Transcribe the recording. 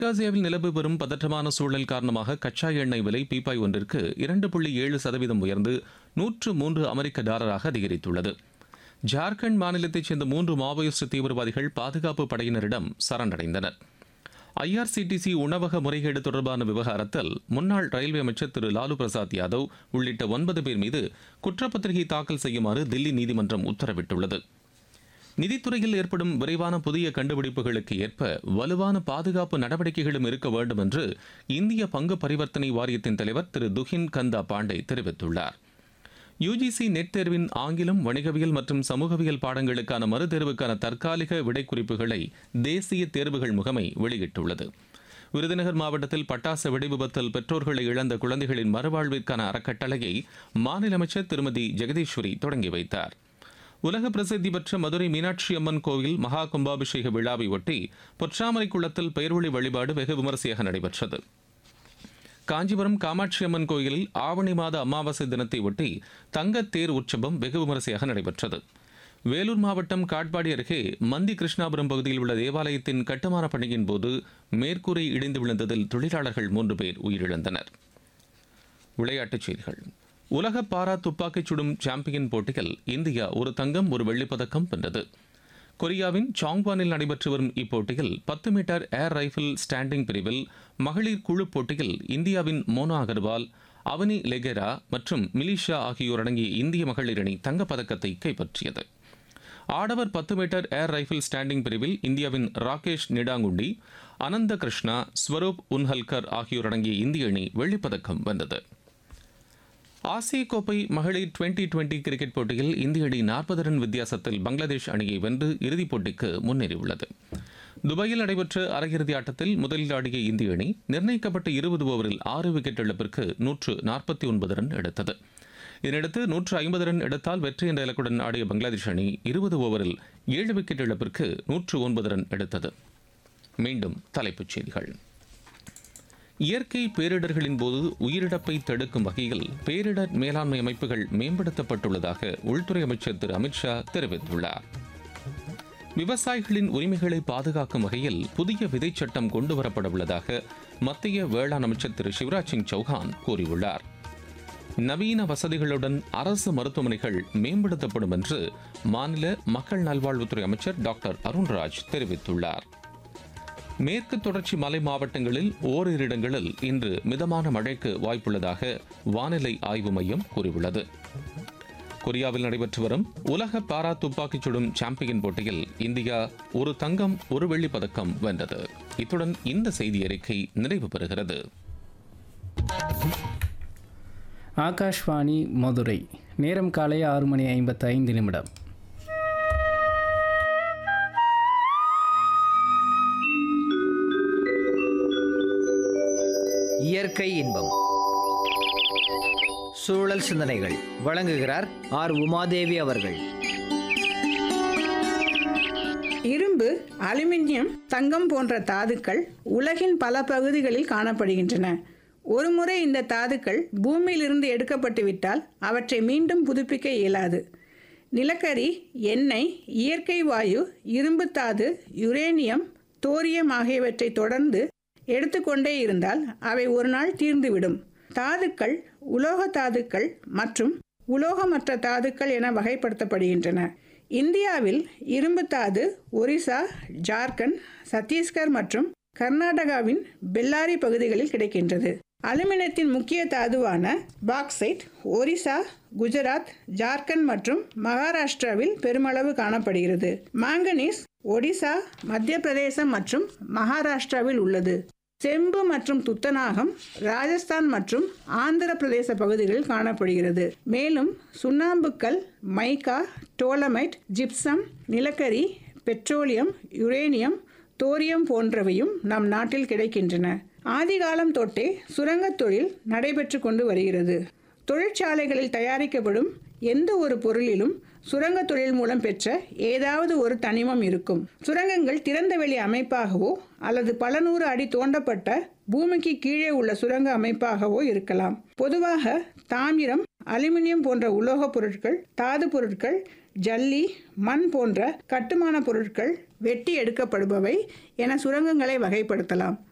தெற்காசியாவில் நிலவு வரும் பதற்றமான சூழல் காரணமாக கச்சா எண்ணெய் விலை பீப்பாய் ஒன்றிற்கு இரண்டு புள்ளி ஏழு சதவீதம் உயர்ந்து நூற்று மூன்று அமெரிக்க டாலராக அதிகரித்துள்ளது ஜார்க்கண்ட் மாநிலத்தைச் சேர்ந்த மூன்று மாவோயிஸ்ட் தீவிரவாதிகள் பாதுகாப்பு படையினரிடம் சரணடைந்தனர் ஐஆர்சிடிசி உணவக முறைகேடு தொடர்பான விவகாரத்தில் முன்னாள் ரயில்வே அமைச்சர் திரு லாலு பிரசாத் யாதவ் உள்ளிட்ட ஒன்பது பேர் மீது குற்றப்பத்திரிகை தாக்கல் செய்யுமாறு தில்லி நீதிமன்றம் உத்தரவிட்டுள்ளது நிதித்துறையில் ஏற்படும் விரைவான புதிய கண்டுபிடிப்புகளுக்கு ஏற்ப வலுவான பாதுகாப்பு நடவடிக்கைகளும் இருக்க வேண்டும் என்று இந்திய பங்கு பரிவர்த்தனை வாரியத்தின் தலைவர் திரு துஹின் கந்தா பாண்டே தெரிவித்துள்ளார் யுஜிசி நெட் தேர்வின் ஆங்கிலம் வணிகவியல் மற்றும் சமூகவியல் பாடங்களுக்கான மறுதேர்வுக்கான தற்காலிக விடைக்குறிப்புகளை தேசிய தேர்வுகள் முகமை வெளியிட்டுள்ளது விருதுநகர் மாவட்டத்தில் பட்டாசு வெடிவிபத்தில் பெற்றோர்களை இழந்த குழந்தைகளின் மறுவாழ்விற்கான அறக்கட்டளையை மாநில அமைச்சர் திருமதி ஜெகதீஸ்வரி தொடங்கி வைத்தார் உலக பிரசித்தி பெற்ற மதுரை மீனாட்சி அம்மன் கோவில் மகா கும்பாபிஷேக விழாவை ஒட்டி பொற்றாமரை குளத்தில் பெயர்வழி வழிபாடு வெகு விமரிசையாக நடைபெற்றது காஞ்சிபுரம் காமாட்சி அம்மன் கோயிலில் ஆவணி மாத அமாவாசை தினத்தை ஒட்டி தங்கத் தேர் உற்சவம் வெகு விமரிசையாக நடைபெற்றது வேலூர் மாவட்டம் காட்பாடி அருகே மந்தி கிருஷ்ணாபுரம் பகுதியில் உள்ள தேவாலயத்தின் கட்டுமான பணியின் போது மேற்கூரை இடிந்து விழுந்ததில் தொழிலாளர்கள் மூன்று பேர் உயிரிழந்தனர் விளையாட்டுச் செய்திகள் உலக பாரா துப்பாக்கிச் சுடும் சாம்பியன் போட்டியில் இந்தியா ஒரு தங்கம் ஒரு வெள்ளிப்பதக்கம் வென்றது கொரியாவின் சாங்வானில் நடைபெற்று வரும் இப்போட்டியில் பத்து மீட்டர் ஏர் ரைஃபிள் ஸ்டாண்டிங் பிரிவில் மகளிர் குழு போட்டியில் இந்தியாவின் மோனா அகர்வால் அவனி லெகெரா மற்றும் மிலிஷா ஆகியோர் அடங்கிய இந்திய மகளிர் அணி தங்கப்பதக்கத்தை கைப்பற்றியது ஆடவர் பத்து மீட்டர் ஏர் ரைஃபிள் ஸ்டாண்டிங் பிரிவில் இந்தியாவின் ராகேஷ் நிடாங்குண்டி அனந்த கிருஷ்ணா ஸ்வரூப் உன்ஹல்கர் ஆகியோர் அடங்கிய இந்திய அணி வெள்ளிப்பதக்கம் வென்றது ஆசிய கோப்பை மகளிர் டுவெண்டி டுவெண்டி கிரிக்கெட் போட்டியில் இந்திய அணி நாற்பது ரன் வித்தியாசத்தில் பங்களாதேஷ் அணியை வென்று இறுதிப் போட்டிக்கு முன்னேறியுள்ளது துபாயில் நடைபெற்ற அரையிறுதி ஆட்டத்தில் முதலில் ஆடிய இந்திய அணி நிர்ணயிக்கப்பட்ட இருபது ஓவரில் ஆறு விக்கெட் இழப்பிற்கு நூற்று நாற்பத்தி ஒன்பது ரன் எடுத்தது இதனையடுத்து நூற்று ஐம்பது ரன் எடுத்தால் வெற்றி என்ற இலக்குடன் ஆடிய பங்களாதேஷ் அணி இருபது ஓவரில் ஏழு விக்கெட் இழப்பிற்கு நூற்று ஒன்பது ரன் எடுத்தது மீண்டும் தலைப்புச் செய்திகள் இயற்கை பேரிடர்களின் போது உயிரிழப்பை தடுக்கும் வகையில் பேரிடர் மேலாண்மை அமைப்புகள் மேம்படுத்தப்பட்டுள்ளதாக உள்துறை அமைச்சர் திரு அமித்ஷா தெரிவித்துள்ளார் விவசாயிகளின் உரிமைகளை பாதுகாக்கும் வகையில் புதிய விதைச் சட்டம் கொண்டுவரப்பட உள்ளதாக மத்திய வேளாண் அமைச்சர் திரு சிவராஜ் சிங் சௌஹான் கூறியுள்ளார் நவீன வசதிகளுடன் அரசு மருத்துவமனைகள் மேம்படுத்தப்படும் என்று மாநில மக்கள் நல்வாழ்வுத்துறை அமைச்சர் டாக்டர் அருண்ராஜ் தெரிவித்துள்ளார் மேற்கு தொடர்ச்சி மலை மாவட்டங்களில் ஓரிரு இடங்களில் இன்று மிதமான மழைக்கு வாய்ப்புள்ளதாக வானிலை ஆய்வு மையம் கூறியுள்ளது கொரியாவில் நடைபெற்று வரும் உலக பாரா துப்பாக்கிச் சுடும் சாம்பியன் போட்டியில் இந்தியா ஒரு தங்கம் ஒரு வெள்ளிப் பதக்கம் வென்றது இத்துடன் இந்த செய்தி அறிக்கை நிறைவு பெறுகிறது ஆகாஷ்வாணி மதுரை நேரம் காலை ஆறு மணி ஐம்பத்து ஐந்து நிமிடம் இயற்கை இன்பம் சூழல் சிந்தனைகள் வழங்குகிறார் ஆர் உமாதேவி அவர்கள் இரும்பு அலுமினியம் தங்கம் போன்ற தாதுக்கள் உலகின் பல பகுதிகளில் காணப்படுகின்றன ஒருமுறை இந்த தாதுக்கள் பூமியிலிருந்து எடுக்கப்பட்டு விட்டால் அவற்றை மீண்டும் புதுப்பிக்க இயலாது நிலக்கரி எண்ணெய் இயற்கை வாயு இரும்பு தாது யுரேனியம் தோரியம் ஆகியவற்றை தொடர்ந்து எடுத்துக்கொண்டே இருந்தால் அவை ஒரு நாள் தீர்ந்துவிடும் தாதுக்கள் உலோக தாதுக்கள் மற்றும் உலோகமற்ற தாதுக்கள் என வகைப்படுத்தப்படுகின்றன இந்தியாவில் இரும்பு தாது ஒரிசா ஜார்க்கண்ட் சத்தீஸ்கர் மற்றும் கர்நாடகாவின் பெல்லாரி பகுதிகளில் கிடைக்கின்றது அலுமினியத்தின் முக்கிய தாதுவான பாக்சைட் ஒரிசா குஜராத் ஜார்க்கண்ட் மற்றும் மகாராஷ்டிராவில் பெருமளவு காணப்படுகிறது மாங்கனீஸ் ஒடிசா மத்திய பிரதேசம் மற்றும் மகாராஷ்டிராவில் உள்ளது செம்பு மற்றும் துத்தநாகம் ராஜஸ்தான் மற்றும் ஆந்திர பிரதேச பகுதிகளில் காணப்படுகிறது மேலும் சுண்ணாம்புக்கல் மைக்கா டோலமைட் ஜிப்சம் நிலக்கரி பெட்ரோலியம் யுரேனியம் தோரியம் போன்றவையும் நம் நாட்டில் கிடைக்கின்றன ஆதிகாலம் தொட்டே சுரங்கத் தொழில் நடைபெற்று கொண்டு வருகிறது தொழிற்சாலைகளில் தயாரிக்கப்படும் எந்த ஒரு பொருளிலும் சுரங்க தொழில் மூலம் பெற்ற ஏதாவது ஒரு தனிமம் இருக்கும் சுரங்கங்கள் திறந்தவெளி அமைப்பாகவோ அல்லது பல நூறு அடி தோண்டப்பட்ட பூமிக்கு கீழே உள்ள சுரங்க அமைப்பாகவோ இருக்கலாம் பொதுவாக தாமிரம் அலுமினியம் போன்ற உலோகப் பொருட்கள் தாது பொருட்கள் ஜல்லி மண் போன்ற கட்டுமான பொருட்கள் வெட்டி எடுக்கப்படுபவை என சுரங்கங்களை வகைப்படுத்தலாம்